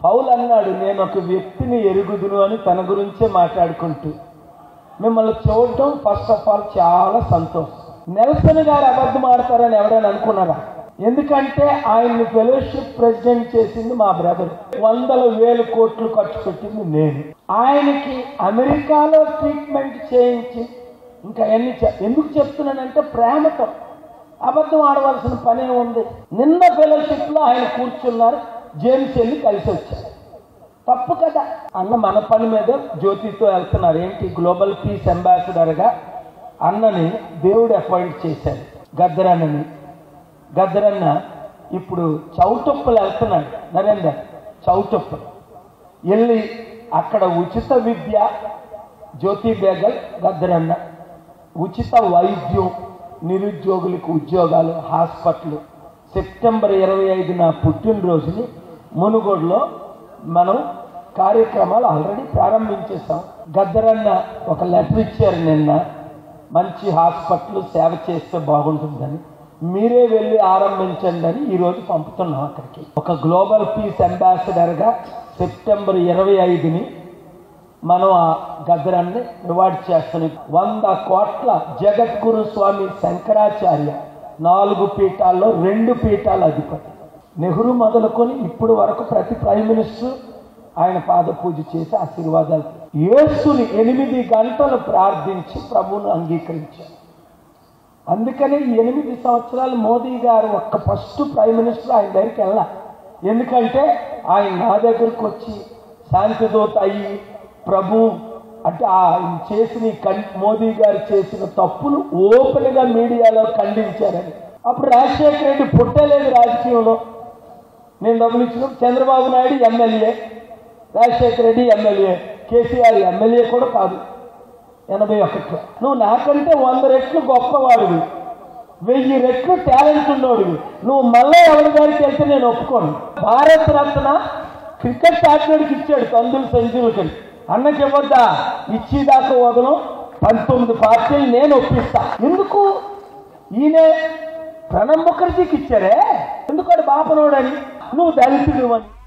పౌలు అన్నాడు నేను ఒక వ్యక్తిని ఎరుగుదును అని తన గురించే మాట్లాడుకుంటూ మిమ్మల్ని చూడటం ఫస్ట్ ఆఫ్ ఆల్ చాలా సంతోషం నెల్సన్ గారు అబద్ధం ఆడతారని ఎవరైనా అనుకున్నారా ఎందుకంటే ఆయన్ని ఫెలోషిప్ ప్రెసిడెంట్ చేసింది మా బ్రదర్ వందల వేల కోట్లు ఖర్చు పెట్టింది నేను ఆయనకి అమెరికాలో ట్రీట్మెంట్ చేయించి ఇంకా ఎన్ని చె- ఎందుకు చెప్తున్నానంటే ప్రేమతో అబద్ధం ఆడవలసిన పనే ఉంది నిన్న ఫెలోషిప్ లో ఆయన కూర్చున్నారు జేమ్స్ వెళ్ళి కలిసి వచ్చారు తప్పు కదా అన్న మన పని మీద జ్యోతితో వెళ్తున్నారు ఏంటి గ్లోబల్ పీస్ అంబాసిడర్గా అన్నని దేవుడు అపాయింట్ చేశాడు గద్దరన్నని గద్దరన్న ఇప్పుడు చౌటొప్పులు వెళ్తున్నాడు నరేందర్ చౌటొప్పులు వెళ్ళి అక్కడ ఉచిత విద్య జ్యోతి బేగల్ గద్దరన్న ఉచిత వైద్యం నిరుద్యోగులకు ఉద్యోగాలు హాస్పిటల్ సెప్టెంబర్ ఇరవై ఐదు నా పుట్టినరోజుని మునుగోడులో మనం కార్యక్రమాలు ఆల్రెడీ ప్రారంభించేసాం గద్దరన్న ఒక లెటర్ ఇచ్చారు నిన్న మంచి హాస్పిటల్ సేవ చేస్తే బాగుంటుందని మీరే వెళ్ళి ఆరంభించండి అని ఈరోజు పంపుతున్నాం అక్కడికి ఒక గ్లోబల్ పీస్ అంబాసిడర్గా సెప్టెంబర్ ఇరవై ఐదుని మనం ఆ గద్దరాన్ని రివార్డ్ చేస్తున్నాం వంద కోట్ల జగద్గురు స్వామి శంకరాచార్య నాలుగు పీఠాల్లో రెండు పీఠాల అధిపతి నెహ్రూ మొదలుకొని ఇప్పుడు వరకు ప్రతి ప్రైమ్ మినిస్టర్ ఆయన పాద పూజ చేసి ఆశీర్వాదాలు యేసుని ఎనిమిది గంటలు ప్రార్థించి ప్రభువును అంగీకరించారు అందుకనే ఈ ఎనిమిది సంవత్సరాలు మోదీ గారు ఒక్క ఫస్ట్ ప్రైమ్ మినిస్టర్ ఆయన దగ్గరికి వెళ్ళా ఎందుకంటే ఆయన నా దగ్గరకు వచ్చి శాంతిదూత అయ్యి ప్రభు అంటే ఆయన చేసిన ఈ కం మోదీ గారు చేసిన తప్పులు ఓపెన్గా మీడియాలో ఖండించారని అప్పుడు రాజశేఖర రెడ్డి పుట్టలేదు రాజకీయంలో నేను డబ్బులు ఇచ్చిన Chandrababu Naidu MLA Rajasekhara Reddy MLA KCR MLA కూడా కాదు ఎనభై ఒకటిలో నువ్వు నాకంటే వంద రెట్లు గొప్పవాడివి వెయ్యి రెట్లు టాలెంట్ ఉన్నోడివి నువ్వు మళ్ళీ ఎవరి గారికి వెళ్తే నేను ఒప్పుకోను భారత రత్న క్రికెట్ ఆడినోడికి ఇచ్చాడు కందులు సంజీవులకి అన్నకి ఇవ్వద్దా ఇచ్చేదాకా వదలం పంతొమ్మిది పార్టీలు నేను ఒప్పిస్తా ఎందుకు ఈయనే ప్రణబ్ ముఖర్జీకి ఇచ్చారే ఎందుకు బాపనోడని నువ్వు దళితుడు అని